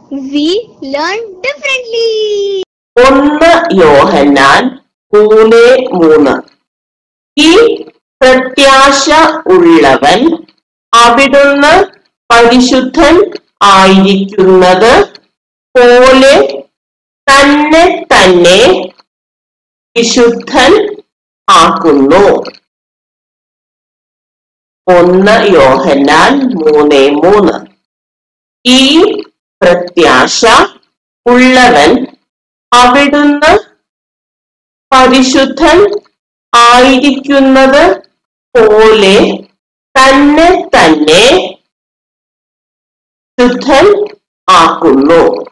we learn differently. ഒന്ന് യോഹന്നാൻ മൂന്ന് മൂന്ന് ഈ പ്രത്യാശ ഉള്ളവൻ അവിടുന്ന് പരിശുദ്ധൻ ആയിരിക്കുന്നത് പോലെ തന്നെ തന്നെ വിശുദ്ധൻ ആക്കുന്നു ഒന്ന് യോഹന്നാൻ മൂന്ന് മൂന്ന് ഈ പ്രത്യാശ ഉള്ളവൻ അവിടുന്ന് പരിശുദ്ധൻ ആയിരിക്കുന്നത് പോലെ തന്നെ തന്നെ ശുദ്ധൻ ആക്കുന്നു